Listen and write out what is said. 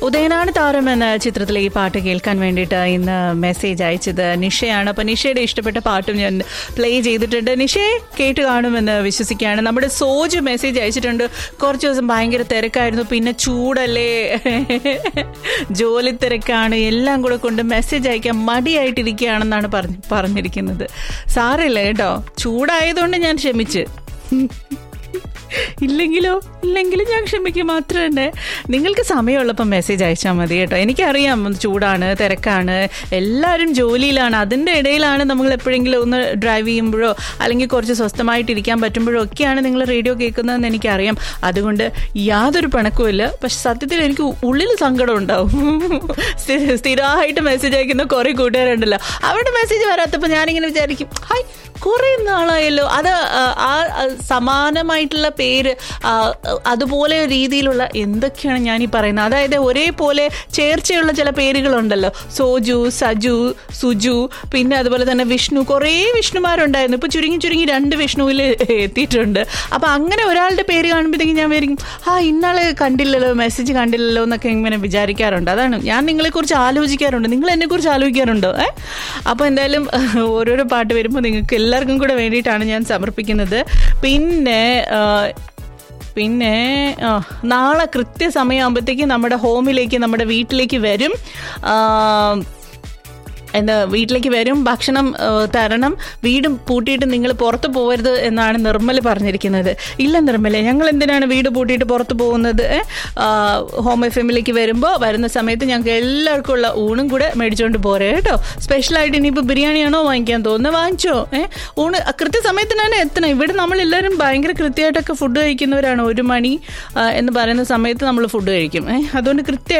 ഉദയനാണ് താരം എന്ന ചിത്രത്തിലെ ഈ പാട്ട് കേൾക്കാൻ വേണ്ടിയിട്ട് ഇന്ന് മെസ്സേജ് അയച്ചത് നിഷയാണ് അപ്പൊ നിഷയുടെ ഇഷ്ടപ്പെട്ട പാട്ടും ഞാൻ പ്ലേ ചെയ്തിട്ടുണ്ട് നിഷയെ കേട്ട് കാണുമെന്ന് വിശ്വസിക്കുകയാണ് നമ്മുടെ സോജ് മെസ്സേജ് അയച്ചിട്ടുണ്ട് കുറച്ച് ദിവസം ഭയങ്കര തിരക്കായിരുന്നു പിന്നെ ചൂടല്ലേ ജോലി തിരക്കാണ് എല്ലാം കൂടെ കൊണ്ട് മെസ്സേജ് അയക്കാൻ മടിയായിട്ടിരിക്കുകയാണെന്നാണ് പറഞ്ഞ് പറഞ്ഞിരിക്കുന്നത് സാറില്ല കേട്ടോ ചൂടായതുകൊണ്ട് ഞാൻ ക്ഷമിച്ച് ഇല്ലെങ്കിലോ ഇല്ലെങ്കിലും ഞാൻ ക്ഷമിക്കും മാത്രം തന്നെ നിങ്ങൾക്ക് സമയമുള്ളപ്പോൾ മെസ്സേജ് അയച്ചാൽ മതി കേട്ടോ എനിക്കറിയാം ചൂടാണ് തിരക്കാണ് എല്ലാവരും ജോലിയിലാണ് അതിൻ്റെ ഇടയിലാണ് നമ്മൾ എപ്പോഴെങ്കിലും ഒന്ന് ഡ്രൈവ് ചെയ്യുമ്പോഴോ അല്ലെങ്കിൽ കുറച്ച് സ്വസ്ഥമായിട്ടിരിക്കാൻ പറ്റുമ്പോഴോ ഒക്കെയാണ് നിങ്ങൾ റേഡിയോ കേൾക്കുന്നതെന്ന് എനിക്കറിയാം അതുകൊണ്ട് യാതൊരു പിണക്കുമില്ല പക്ഷെ സത്യത്തിൽ എനിക്ക് ഉള്ളിൽ സങ്കടം ഉണ്ടാവും സ്ഥി- സ്ഥിരമായിട്ട് മെസ്സേജ് അയക്കുന്ന കുറേ കൂട്ടുകാരുണ്ടല്ലോ അവരുടെ മെസ്സേജ് വരാത്തപ്പോൾ ഞാനിങ്ങനെ വിചാരിക്കും ഹായ് കുറേ നാളായല്ലോ അത് ആ, ആ ആ, സമാനമായിട്ടുള്ള പേര് ആ, അതുപോലെ രീതിയിലുള്ള എന്തൊക്കെയാണ് ഞാൻ ഈ പറയുന്നത് അതായത് ഒരേപോലെ ചേർച്ചയുള്ള ചില പേരുകളുണ്ടല്ലോ സോജു സജു സുജു പിന്നെ അതുപോലെ തന്നെ വിഷ്ണു കുറേ വിഷ്ണുമാരുണ്ടായിരുന്നു ഇപ്പൊ ചുരുങ്ങി ചുരുങ്ങി രണ്ട് വിഷ്ണുവിൽ എത്തിയിട്ടുണ്ട് അപ്പൊ അങ്ങനെ ഒരാളുടെ പേര് കാണുമ്പോഴത്തേക്കും ഞാൻ വിചാരിക്കും ആ ഇന്നാളെ കണ്ടില്ലല്ലോ മെസ്സേജ് കണ്ടില്ലല്ലോ എന്നൊക്കെ ഇങ്ങനെ വിചാരിക്കാറുണ്ട് അതാണ് ഞാൻ നിങ്ങളെക്കുറിച്ച് ആലോചിക്കാറുണ്ട് നിങ്ങൾ എന്നെക്കുറിച്ച് ആലോചിക്കാറുണ്ടോ ഏ അപ്പോൾ എന്തായാലും ഓരോരോ പാട്ട് വരുമ്പോൾ നിങ്ങൾക്ക് എല്ലാവർക്കും കൂടെ വേണ്ടിയിട്ടാണ് ഞാൻ സമർപ്പിക്കുന്നത് പിന്നെ ആ, പിന്നെ ആ, നാളെ കൃത്യസമയമാകുമ്പോഴത്തേക്കും നമ്മുടെ ഹോമിലേക്ക് നമ്മുടെ വീട്ടിലേക്ക് വരും ആ, എന്താ വീട്ടിലേക്ക് വരും ഭക്ഷണം ആ, തരണം വീടും പൂട്ടിയിട്ട് നിങ്ങൾ പുറത്ത് പോകരുത് എന്നാണ് നിർമ്മൽ പറഞ്ഞിരിക്കുന്നത് ഇല്ല നിർമ്മലെ ഞങ്ങൾ എന്തിനാണ് വീട് പൂട്ടിയിട്ട് പുറത്ത് പോകുന്നത് ഏ? ആ, ഹോം എഫ് എമ്മിലേക്ക് വരുമ്പോൾ വരുന്ന സമയത്ത് ഞങ്ങൾക്ക് എല്ലാവർക്കും ഉള്ള ഊണും കൂടെ മേടിച്ചുകൊണ്ട് പോരേ കേട്ടോ സ്പെഷ്യലായിട്ട് ഇനിയിപ്പോൾ ബിരിയാണിയാണോ വാങ്ങിക്കാൻ തോന്നുന്നത് വാങ്ങിച്ചോ ഏ ഊണ് കൃത്യസമയത്തിന് തന്നെ എത്തണം ഇവിടെ നമ്മളെല്ലാവരും ഭയങ്കര കൃത്യമായിട്ടൊക്കെ ഫുഡ് കഴിക്കുന്നവരാണ് ഒരു മണി ആ, എന്ന് പറയുന്ന സമയത്ത് നമ്മൾ ഫുഡ് കഴിക്കും ഏ അതുകൊണ്ട് കൃത്യമായിട്ട്